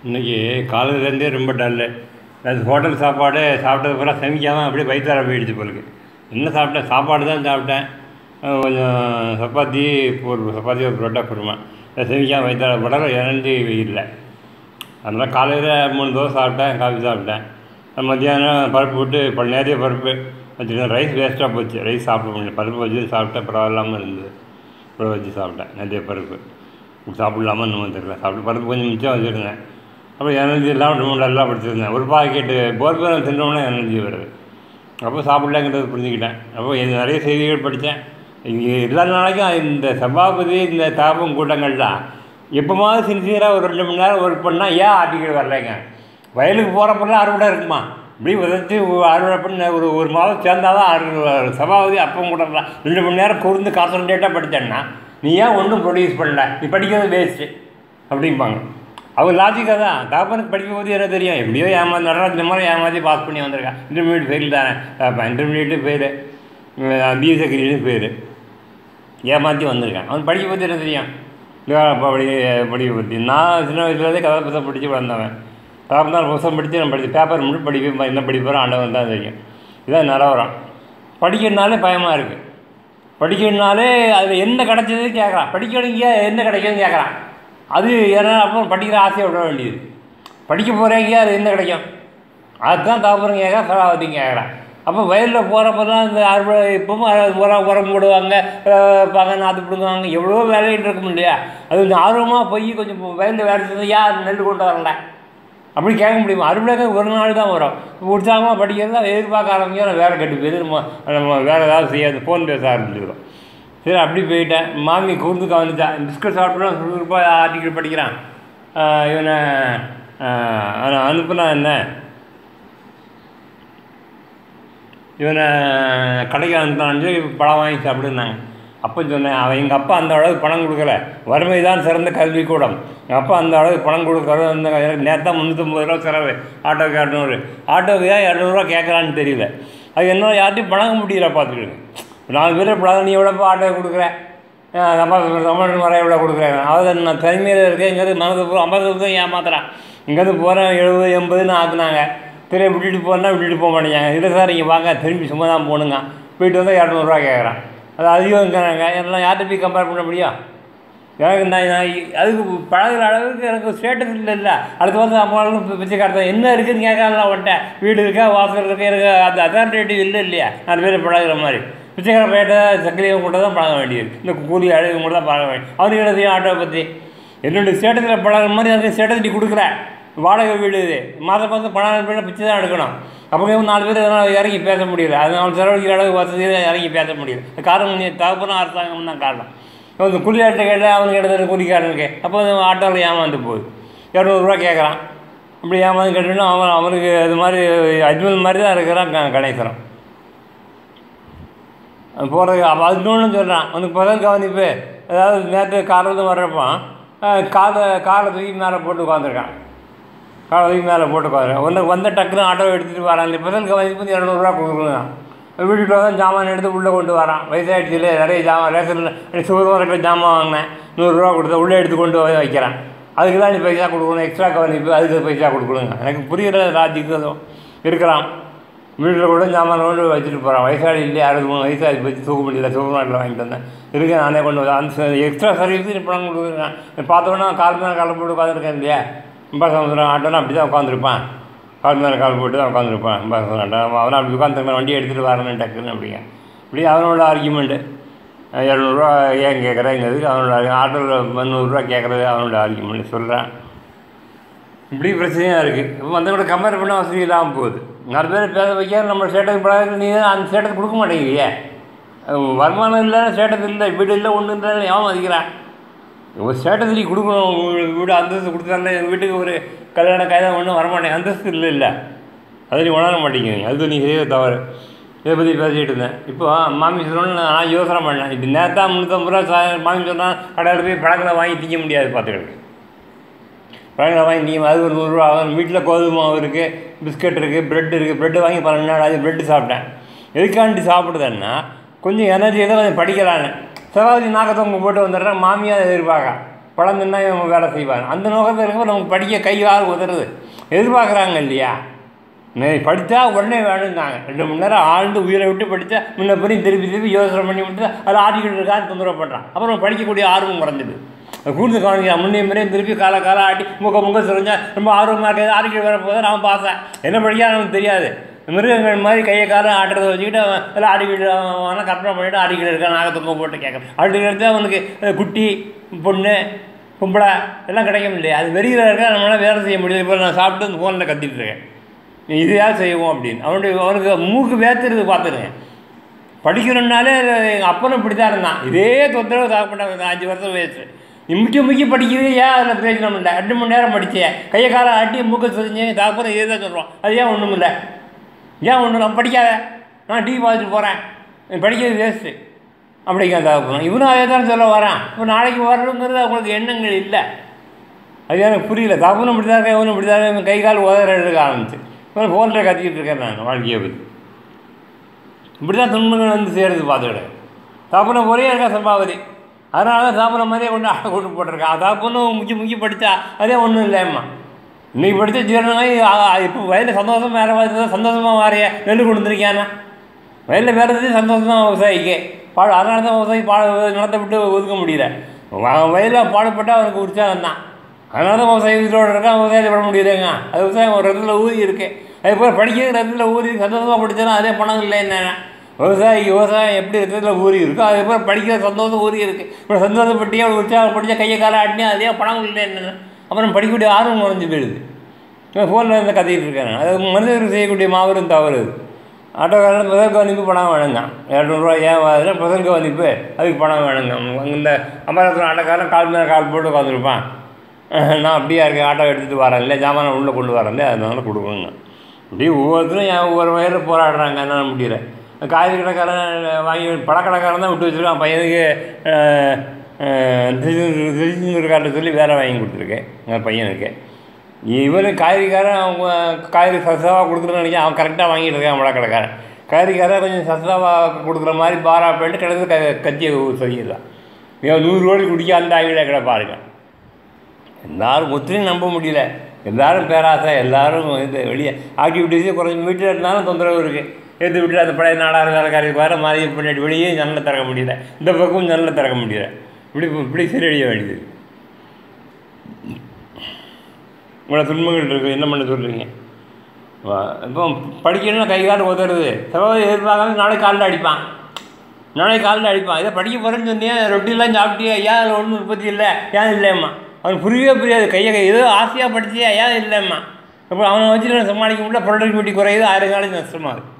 இன்றைக்கி காலையிலேருந்தே ரொம்ப டல்லு அது ஹோட்டல் சாப்பாடு சாப்பிட்டது பூரா செமிக்காமல் அப்படியே வயிற்றார போயிடுச்சு போலுக்கு என்ன சாப்பிட்டேன் சாப்பாடு தான் சாப்பிட்டேன் அஹ் கொஞ்சம் சப்பாத்தி ஒரு சப்பாத்தி ஒரு புரோட்டா குருமா அது செமிக்காமல் வயிற்றார போட எனர்ஜி இல்லை அதனால் காலையில் மூணு தோசை சாப்பிட்டேன் காஃபி சாப்பிட்டேன் அஹ் மத்தியானம் பருப்பு விட்டு இப்போ நிறைய பருப்பு வச்சுருக்கேன் ரைஸ் வேஸ்ட்டாக போச்சு ரைஸ் சாப்பிட முடியல பருப்பு வச்சு சாப்பிட்டேன் பரவாயில்லாமல் இருந்தது அப்புறம் வச்சு சாப்பிட்டேன் நிறைய பருப்பு சாப்பிடலாமா இன்னும் தெரியல சாப்பிட்டு பருப்பு கொஞ்சம் மிச்சம் வச்சுருந்தேன் அப்புறம் எனர்ஜி இல்லாமல் ரொம்ப நல்லா படிச்சிருந்தேன் ஒரு பாக்கெட்டு போர்பேரம் தின்னோடனே எனர்ஜி வருது அப்போ சாப்பிடலங்கிறத புரிஞ்சுக்கிட்டேன் அப்போ இது நிறைய செய்திகள் படித்தேன் இங்கே எல்லா நாளைக்கும் இந்த சபாபதி இந்த தாபம் கூட்டங்கள்லாம் எப்போமாவது சின்சியராக ஒரு ரெண்டு மணி நேரம் ஒர்க் பண்ணால் ஏன் ஆர்டிக்கல் வரலைங்க வயலுக்கு போகிறப்பெல்லாம் அறுவடை இருக்குமா இப்படி விதைச்சி அறுவடை பண்ண ஒரு ஒரு மாதம் சேர்ந்தால் தான் அறுவடை சபாபதி அப்பவும் கூட ரெண்டு மணி நேரம் கூர்ந்து கான்சன்ட்ரேட்டாக படித்தேன்னா நீ ஏன் ஒன்றும் ப்ரொடியூஸ் பண்ணல நீ படிக்கிறது வேஸ்ட்டு அப்படிம்பாங்க அவங்க லாஜிக்காக தான் தாப்பனுக்கு படிக்கும் போது என்ன தெரியும் எப்படியோ ஏமாந்து நடராஜ் இந்த மாதிரி ஏமாற்றி பாஸ் பண்ணி வந்திருக்கான் இன்டர்மீடியட் ஃபெயில் தானே அப்போ intermediate fail PS secretary fail ஏமாற்றி வந்திருக்கான் அவன் படிக்க பற்றி என்ன தெரியும் இப்போ படி படிக்க பற்றி நான் சின்ன வயசுலேருந்தே கதை புத்தகம் படித்து வளர்ந்தவன் தாப்பனால் புத்தகம் படித்து நான் படித்து பேப்பர் மட்டும் படிப்பேன் என்ன படிப்பேன் ஆண்டவன் தான் தெரியும் இதான் நிலவரம் படிக்கிறதுனாலே பயமாக இருக்குது படிக்கிறதுனாலே அதில் என்ன கிடைச்சது கேட்குறான் படிக்கிறவங்க என்ன கிடைக்குதுன்னு கேட்குறான் அது ஏன்னா அப்புறம் படிக்கிற ஆசையை விட வேண்டியது படிக்க போகிறீங்க அது என்ன கிடைக்கும் அதுதான் தாப்புறம் கேட்க சராவதிங்க கேட்குறான் அப்போ வயலில் போகிறப்பெல்லாம் இந்த அறுவடை இப்பவும் அது உரம் உரம் போடுவாங்க பாங்க நாற்று பிடுங்குவாங்க எவ்வளோ வேலைகள் இருக்கும் இல்லையா அது கொஞ்சம் ஆர்வமாக போய் கொஞ்சம் வயலில் வேலை செஞ்சு யார் நெல் கொண்டு வரல அப்படி கேட்க முடியுமா அறுவடை ஒரு நாள் தான் வரும் உற்சாகமாக படிக்கிறது அதை எதிர்பார்க்க ஆரம்பிச்சா வேலை கட்டு போயிது நம்ம நம்ம வேறு ஏதாவது செய்யாது ஃபோன் பேச ஆரம்பிச்சுக்கிறோம் சரி அப்படி போயிட்டேன் மாமி கூர்ந்து கவனிச்சா பிஸ்கட் சாப்பிட்டு சுறுசுறுப்பாக ஆர்டிக்கல் படிக்கிறான் ஆஹ் இவனை ஆஹ் அனுப்புனா என்ன இவனை கடைக்கு அனுப்பினான்னு சொல்லி பழம் வாங்கி சாப்பிடுனாங்க அப்போ சொன்னேன் அவன் எங்கள் அப்பா அந்த அளவுக்கு பணம் கொடுக்கல வறுமை தான் சிறந்த கல்வி கூடம் எங்கள் அப்பா அந்த அளவுக்கு பணம் கொடுக்கறது அந்த நேரத்தான் முந்நூற்றம்பது ரூபா செலவு ஆட்டோக்கு இரநூறு ஆட்டோக்கு ஏன் இரநூறுவா கேட்குறான்னு தெரியல அது என்ன யார்ட்டையும் பழக முடியல பார்த்துக்கிட்டு நாலு பேர் பழக நீ எவ்வளோப்பா ஆட்டோ கொடுக்குற அம்மா தமிழ் வர எவ்வளோ கொடுக்குறேன் அதாவது நான் தனிமையில் இருக்கேன் இங்கேருந்து மனது பூரா ஐம்பது தான் ஏமாத்துறான் இங்கேருந்து போகிறேன் எழுபது எண்பதுன்னு ஆக்குனாங்க சரி விட்டுட்டு போனால் விட்டுட்டு போக மாட்டேங்காங்க இல்லை சார் இங்கே வாங்க திரும்பி சும்மா தான் போகணுங்க போயிட்டு வந்தால் இரநூறுவா கேட்குறான் அது அதிகங்கிறாங்க எல்லாம் யார்கிட்ட போய் கம்பேர் பண்ண முடியும் எனக்கு நான் நான் அதுக்கு பழகுற அளவுக்கு எனக்கு ஸ்டேட்டஸ் இல்லை இல்லை அடுத்த வந்து அம்மாவும் பிச்சை காட்டுறேன் என்ன இருக்குதுன்னு கேட்கலாம் அவன்கிட்ட வீடு இருக்கா வாசல் இருக்கா எனக்கு அந்த அதாரிட்டேட்டிவ் இல்லை இல்லையா நாலு பேர் பழகுற மாதிரி பிச்சைக்கார பேட்டை சக்கரையை கூட தான் பழக வேண்டியது இந்த கூலி அழகு கூட தான் பழக வேண்டியது அவனுக்கு என்ன செய்யும் ஆட்டோவை பற்றி என்னுடைய ஸ்டேட்டஸில் பழகுற மாதிரி அதுக்கு ஸ்டேட்டஸ் நீ கொடுக்குறேன் வாடகை வீடு இது மாதம் மாதம் பணம் அனுப்பினா பிச்சை தான் எடுக்கணும் அப்போ நாலு பேர் எதனால் இறங்கி பேச முடியல அது அவன் செலவழிக்கிற அளவுக்கு வசதியில் இறங்கி பேச முடியல காரணம் நீ தகப்பனும் அரசாங்கம் தான் காரணம் இப்போ இந்த கூலியாட்ட கேட்ட அவனுக்கு எடுத்து கூலிக்காரனுக்கு அப்போ அந்த ஆட்டோவில் ஏமாந்து போகுது இரநூறுவா கேட்குறான் அப்படி ஏமாந்து கேட்டோன்னா அவன் அவனுக்கு அது மாதிரி அஜ்மல் மாதிரி தான் இருக்கிறான் க கணேசனம் போகிறது அப்போ அது இன்னொன்று சொல்கிறான் அவனுக்கு பதம் கவனிப்பு அதாவது நேற்று காரில் வர்றப்போ காலை காலை தூக்கி மேலே போட்டு உட்காந்துருக்கான் காலை தூக்கி மேலே போட்டு உட்காந்துருக்கான் ஒன்று வந்த டக்குன்னு ஆட்டோ எடுத்துகிட்டு வரான் இப்போ தான் கவனிப்பு இரநூறுவா கொடுக்கணும் வீட்டுக்கு வந்து ஜாமான் எடுத்து உள்ளே கொண்டு வரான் வயசாகிடுச்சுல நிறைய ஜாமான் ரேஷனில் சுகமாக ஜாமான் வாங்கினேன் நூறுரூவா கொடுத்தா உள்ளே எடுத்து கொண்டு போய் வைக்கிறேன் அதுக்கு தான் நீ பைசா கொடுக்கணும் எக்ஸ்ட்ரா கவனிப்பு அதுக்கு பைசா கொடுக்கணுங்க எனக்கு புரிகிற லாஜிக்கு இருக்கிறான் வீட்டில் கூட ஜாமான் கொண்டு வச்சுட்டு போகிறான் வயசாளி இல்லையா அறுபது மூணு வயசாகி போச்சு தூக்க முடியல சூப்பர் வாங்கிட்டு வந்தேன் இருக்கு நானே கொண்டு வந்து அந்த எக்ஸ்ட்ரா சர்வீஸ் இப்போ பணம் கொடுக்குறேன் பார்த்தோன்னா கால் மேலே காலை போட்டு உட்காந்துருக்கேன் இல்லையா ரொம்ப சமுதிரம் ஆட்டோனா அப்படி தான் உட்காந்துருப்பான் கால் மேலே கால் போட்டு தான் உட்காந்துருப்பான் ரொம்ப சமுதிரம் அவனை அப்படி உட்காந்துருக்கேன் வண்டி எடுத்துகிட்டு வரணும் டக்குன்னு அப்படிங்க இப்படி அவனோட ஆர்கியூமெண்ட்டு இரநூறுவா ஏன் கேட்குறேங்கிறது அவனோட ஆட்டோவில் முந்நூறுரூவா கேட்குறது அவனோட ஆர்கியூமெண்ட் சொல்கிறான் இப்படி பிரச்சனையாக இருக்குது இப்போ மற்றவங்களோட கம்பேர் பண்ண வசதி இல்லாமல் போகுது நாலு பேர் பேச வைக்க நம்ம ஸ்டேட்டஸ் பழக நீ தான் அந்த ஸ்டேட்டஸ் கொடுக்க மாட்டேங்கிறியே வருமானம் இல்லை ஸ்டேட்டஸ் இல்லை வீடு இல்லை ஒன்றும் இல்லை எவன் மதிக்கிறான் ஒரு ஸ்டேட்டஸ் நீ கொடுக்கணும் உங்களுக்கு வீடு அந்தஸ்து கொடுத்தாலே எங்கள் வீட்டுக்கு ஒரு கல்யாண காய்தான் ஒன்றும் வரமாட்டேங்க அந்தஸ்து இல்லை இல்லை அதை நீ உணர மாட்டேங்கிறீங்க அது நீ செய்ய தவறு இதை பற்றி பேசிகிட்டு இருந்தேன் இப்போ மாமி சொல்லணும்னு நான் யோசனை பண்ணேன் இப்போ நேரத்தா முந்நூற்றம்பது ரூபா மாமி சொன்னால் கடையில் போய் பழங்களை வாங்கி திங்க முடியாது பார்த்துக்கிட்டு பழங்களை வாங்கி நீங்கள் அது ஒரு நூறுரூவா ஆகும் வீட்டில் கோதுமை மாவு இருக்குது பிஸ்கட் இருக்குது ப்ரெட் இருக்குது ப்ரெட்டு வாங்கி பன்னெண்டு நாள் அது ப்ரெட்டு சாப்பிட்டேன் எதுக்காண்டி சாப்பிடுதேன்னா கொஞ்சம் எனர்ஜி தான் கொஞ்சம் படிக்கலான்னு சிவாஜி நாக்கத்தவங்க போட்டு வந்துடுறேன் மாமியாக எதிர்பார்க்க பழம் தின்னா இவன் வேலை செய்வான் அந்த நோக்கத்தில் இருக்க நமக்கு படிக்க கை கால் உதறது எதிர்பார்க்குறாங்க இல்லையா நீ படித்தா உடனே வேணுங்காங்க ரெண்டு மணி நேரம் ஆழ்ந்து உயிரை விட்டு படித்தா முன்ன பிறகு திருப்பி திருப்பி யோசனை பண்ணி விட்டு அது ஆடிக்கிட்டு இருக்கான்னு தொந்தரவு பண்ணுறான் அப்புறம் படிக்கக்கூடிய ஆர்வம் குறைஞ்சிது அது கூடுதல் கவனிக்க முன்னே முறையும் திருப்பி கால காலம் ஆட்டி முக்க முக்க சொல்லுங்க ரொம்ப ஆர்வமாக இருக்குது ஆடிக்கிட்டு வர போது நான் பார்த்தேன் என்ன படிக்க நமக்கு தெரியாது மிருகங்கள் மாதிரி கையை காலம் ஆட்டுறதை வச்சுக்கிட்டு அவன் எல்லாம் ஆடிக்கிட்டு அவன் கற்பனை பண்ணிட்டு ஆடிக்கிட்டு இருக்கான் நாகத்துக்கு போட்டு கேட்கறான் ஆடிக்கிட்டு அவனுக்கு அஹ், குட்டி பொண்ணு பொம்பளை எல்லாம் கிடைக்கும் இல்லையா அது வெளியில் இருக்கா நம்மளால் வேலை செய்ய முடியாது இப்போ நான் சாப்பிட்டு இந்த ஃபோனில் கத்திட்டு இருக்கேன் நீ இதையா செய்வோம் அப்படின்னு அவனுடைய அவனுக்கு மூக்கு வேத்துறது பார்த்துருங்க படிக்கணும்னாலே எங்கள் அப்பனும் இப்படி தான் இருந்தான் இதே தொந்தரவு சாப்பிட்டாங்க அஞ்சு வருஷம் வயசு நீ முக்கிய முக்கிய படிக்கிறது ஏன் அதில் பிரயோஜனம் இல்லை ரெண்டு மணி நேரம் படித்தேன் கையை காலம் ஆட்டி மூக்க செஞ்சு தாப்பறம் இதே தான் சொல்கிறோம் அது ஏன் ஒன்றும் இல்லை ஏன் ஒன்றும் நான் படிக்காத நான் டிவி பார்த்துட்டு போகிறேன் நீ படிக்கிறது வேஸ்ட்டு அப்படிங்க தாப்பறம் இவனும் அதே தான் சொல்ல வரான் இப்போ நாளைக்கு வரணுங்கிறது அவங்களுக்கு எண்ணங்கள் இல்லை அது எனக்கு புரியல தாப்பனும் இப்படி தான் இருக்கேன் இவனும் இப்படி தான் இருக்கேன் இவன் கை கால் உதற எடுக்க ஆரம்பிச்சு இப்போ ஃபோனில் கத்திக்கிட்டு இருக்கேன் நான் வாழ்க்கையை பற்றி இப்படி தான் துன்பங்கள் வந்து சேருது பார்த்துக்கிட தாப்பனை போலே இருக்கா சம்பாவதி அதனால தான் தாப்பனை மாதிரியே கொண்டு ஆட்டை கொண்டு போட்டிருக்கான் தாப்பனும் முக்கி முக்கி படித்தா அதே ஒன்றும் இல்லைம்மா இன்னைக்கு படித்த ஜீரணமாய் இப்போ வயலில் சந்தோஷம் வேறு மாதிரி சந்தோஷமாக மாறிய நெல் கொடுத்துருக்கியானா வயலில் வேறு எதுவும் சந்தோஷம் தான் விவசாயிக்கு பாடு அதனால தான் விவசாயி பாட நிலத்தை விட்டு ஒதுக்க முடியல அவன் வயலில் பாடுபட்டால் அவனுக்கு உற்சாகம் தான் அதனால தான் விவசாயி வீட்டோட இருக்கான் விவசாயத்தை பண்ண முடியலைங்க அது விவசாயம் ஒரு இடத்துல ஊறி இருக்கு அது போய் படிக்கிறது இடத்துல ஊறி சந்தோஷமாக படித்தாலும் அதே பணம் இல்லை என்ன விவசாயிக்கு விவசாயம் எப்படி இடத்துல ஊறி இருக்கோ அதே போல் படிக்கிற சந்தோஷம் ஊறி இருக்கு இப்போ சந்தோஷப்பட்டியே ஒரு உற்சாகம் படித்தா கையை காலை ஆட்டினே அதே பணம் இல்லை என்ன அப்புறம் படிக்கக்கூடிய ஆர்வம் குறைஞ்சி போயிடுது இப்போ ஃபோனில் இருந்து கத்திக்கிட்டு இருக்கேன் அது மனிதர்கள் செய்யக்கூடிய மாபெரும் தவறு அது ஆட்டோக்காரன் முதல் கவனிப்பு பணம் வேணுங்க இரநூறுவா ஏன் அதில் முதல் கவனிப்பு அதுக்கு பணம் வேணுங்க இந்த அமரத்தில் ஆட்டோக்காரன் கால் மேலே கால் போட்டு உட்காந்துருப்பான் நான் அப்படியே இருக்கேன் ஆட்டோ எடுத்துகிட்டு வரேன் இல்லை ஜாமான் உள்ளே கொண்டு வரேன் அதனால கொடுக்குங்க இப்படி ஒவ்வொருத்தரும் என் ஒவ்வொரு வயலில் போராடுறாங்க என்னால் முடியல காய்கறி கடைக்காரன் வாங்கி பழக்கடைக்காரன் தான் விட்டு வச்சுருக்கான் பையனுக்கு திருச்செந்தூர் சொல்லி வேலை வாங்கி கொடுத்துருக்கேன் என் பையனுக்கு இவரு காய்கறிக்காரன் அவங்க காய்கறி சஸ்தாவாக கொடுக்குறேன்னு நினைக்கிறேன் அவன் கரெக்டாக வாங்கிட்டு இருக்கான் பழக்கடைக்காரன் காய்கறிக்காரன் கொஞ்சம் சஸ்தாவாக கொடுக்குற மாதிரி பாரா போயிட்டு கிடந்து க கத்தியை சொல்லிடலாம் இவன் நூறு கோடி குடிக்க அந்த ஆங்கில கடை பாருங்க எல்லாரும் ஒத்துழையும் நம்ப முடியல எல்லாரும் பேராசை எல்லாரும் இது வெளியே ஆக்டிவிட்டீஸே குறைஞ்சி வீட்டில் இருந்தாலும் தொந்தரவு இருக்குது எடுத்து விட்டு அந்த பழைய நாடாறு வேலைக்காரி வர மாதிரி பின்னாடி வெளியே ஜன்னலை திறக்க முடியல இந்த பக்கமும் ஜன்னலை திறக்க முடியல இப்படி இப்படி சீரழிய வேண்டியது இவ்வளோ துன்பங்கள் இருக்குது என்ன பண்ண சொல்கிறீங்க இப்போ படிக்கணும்னா கை கால் உதறது செவ்வாய் எதிர்பார்க்காம நாளைக்கு காலில் அடிப்பான் நாளைக்கு காலில் அடிப்பான் இதை படிக்க போகிறேன்னு சொன்னியே ரொட்டிலாம் சாப்பிட்டியா ஏன் அதில் ஒன்றும் உற்பத்தி இல்லை ஏன் இல்லைம்மா அவனுக்கு புரியவே புரியாது கையை கை ஏதோ ஆசையாக படிச்சியா ஏன் இல்லைம்மா இப்போ அவனை வச்சு நான் சமாளிக்க முடியல ப்ரொடக்டிவிட்டி குறையுது ஆயிரம் காலேஜ் நஷ்டமாகுது